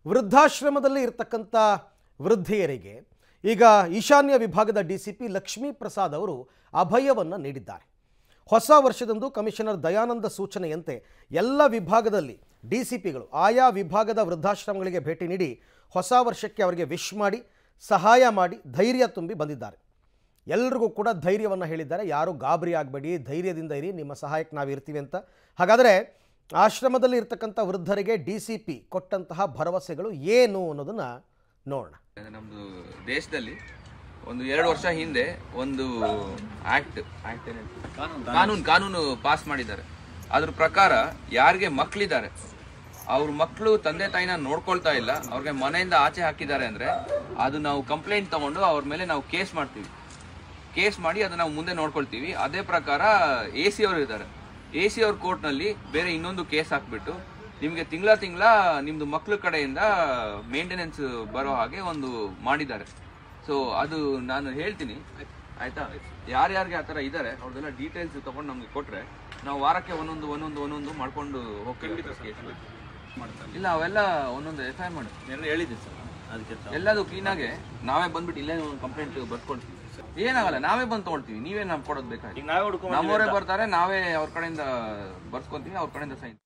ವೃದ್ಧಾಶ್ರಮದಲ್ಲಿ ಇರತಕ್ಕಂಥ ವೃದ್ಧೆಯರಿಗೆ ಈಗ ಈಶಾನ್ಯ ವಿಭಾಗದ D C P Lakshmi Prasad ಅವರು ಅಭಯವನ್ನು ನೀಡಿದ್ದಾರೆ ಹೊಸ ವರ್ಷದಂದು ಕಮಿಷನರ್ ದಯಾನಂದ ಸೂಚನೆಯಂತೆ ಎಲ್ಲ ವಿಭಾಗದಲ್ಲಿ ಡಿ ಸಿ ಪಿಗಳು ಆಯಾ ವಿಭಾಗದ ವೃದ್ಧಾಶ್ರಮಗಳಿಗೆ ಭೇಟಿ ನೀಡಿ ಹೊಸ ವರ್ಷಕ್ಕೆ ಅವರಿಗೆ ವಿಶ್ ಮಾಡಿ ಸಹಾಯ ಮಾಡಿ ಧೈರ್ಯ ತುಂಬಿ ಬಂದಿದ್ದಾರೆ ಎಲ್ರಿಗೂ ಕೂಡ ಧೈರ್ಯವನ್ನು ಹೇಳಿದ್ದಾರೆ ಯಾರು ಗಾಬರಿ ಆಗಬೇಡಿ ಧೈರ್ಯದಿಂದ ಇರಿ ನಿಮ್ಮ ಸಹಾಯಕ್ಕೆ ನಾವು ಇರ್ತೀವಿ ಅಂತ ಹಾಗಾದರೆ ಆಶ್ರಮದಲ್ಲಿ ಇರ್ತಕ್ಕಂಥ ವೃದ್ಧರಿಗೆ ಡಿ ಸಿ ಪಿ ಕೊಟ್ಟಂತಹ ಭರವಸೆಗಳು ಏನು ಅನ್ನೋದನ್ನು ನೋಡೋಣ ನಮ್ದು ದೇಶದಲ್ಲಿ ಒಂದು ಎರಡು ವರ್ಷ ಹಿಂದೆ ಒಂದು ಆಕ್ಟ್ ಆಕ್ಟ್ ಕಾನೂನು ಕಾನೂನು ಪಾಸ್ ಮಾಡಿದ್ದಾರೆ ಅದ್ರ ಪ್ರಕಾರ ಯಾರಿಗೆ ಮಕ್ಕಳಿದ್ದಾರೆ ಅವ್ರ ಮಕ್ಕಳು ತಂದೆ ತಾಯಿನ ನೋಡ್ಕೊಳ್ತಾ ಇಲ್ಲ ಅವ್ರಿಗೆ ಮನೆಯಿಂದ ಆಚೆ ಹಾಕಿದ್ದಾರೆ ಅಂದ್ರೆ ಅದು ನಾವು ಕಂಪ್ಲೇಂಟ್ ತಗೊಂಡು ಅವ್ರ ಮೇಲೆ ನಾವು ಕೇಸ್ ಮಾಡ್ತೀವಿ ಕೇಸ್ ಮಾಡಿ ಅದನ್ನ ನಾವು ಮುಂದೆ ನೋಡ್ಕೊಳ್ತೀವಿ ಅದೇ ಪ್ರಕಾರ ಎ ಸಿ ಅವರು ಇದ್ದಾರೆ ಎ ಸಿ ಅವ್ರ ಕೋರ್ಟ್ನಲ್ಲಿ ಬೇರೆ ಇನ್ನೊಂದು ಕೇಸ್ ಹಾಕ್ಬಿಟ್ಟು ನಿಮಗೆ ತಿಂಗಳ ತಿಂಗಳ ನಿಮ್ದು ಮಕ್ಳ ಕಡೆಯಿಂದ ಮೇಂಟೆನೆನ್ಸ್ ಬರೋ ಹಾಗೆ ಒಂದು ಮಾಡಿದ್ದಾರೆ ಸೊ ಅದು ನಾನು ಹೇಳ್ತೀನಿ ಆಯ್ತಾ ಯಾರ್ಯಾರಿಗೆ ಆ ಥರ ಇದ್ದಾರೆ ಅವ್ರದ್ದೆಲ್ಲ ಡೀಟೇಲ್ಸ್ ತಗೊಂಡು ನಮ್ಗೆ ಕೊಟ್ರೆ ನಾವು ವಾರಕ್ಕೆ ಒಂದೊಂದು ಒಂದೊಂದು ಒಂದೊಂದು ಮಾಡ್ಕೊಂಡು ಹೋಗ್ತೀವಿ case. ಇಲ್ಲ ಅವೆಲ್ಲ ಒಂದೊಂದು ಎಫ್ ಐ ಮಾಡಿ ಹೇಳಿದ್ದೀನಿ ಸರ್ ಅದಕ್ಕೆ ಎಲ್ಲದು ಕ್ಲೀನಾಗೆ ನಾವೇ ಬಂದ್ಬಿಟ್ಟು ಇಲ್ಲೇ ಒಂದು ಕಂಪ್ಲೇಂಟ್ ಬರ್ಕೊಳ್ತೀವಿ ಏನಾಗಲ್ಲ ನಾವೇ ಬಂದು ತಗೊಳ್ತೀವಿ ನೀವೇ ನಮ್ಗೆ ಕೊಡೋದು ಬೇಕಾಗಿ ಈಗ ನಾವೇ ಹುಡ್ಕೊಂಡ್ ನಮ್ಮವರೇ ಬರ್ತಾರೆ ನಾವೇ ಅವ್ರ ಕಡೆಯಿಂದ ಬರ್ಸ್ಕೊಂತೀವಿ ಅವ್ರ ಕಡೆಯಿಂದ ಸೈನ್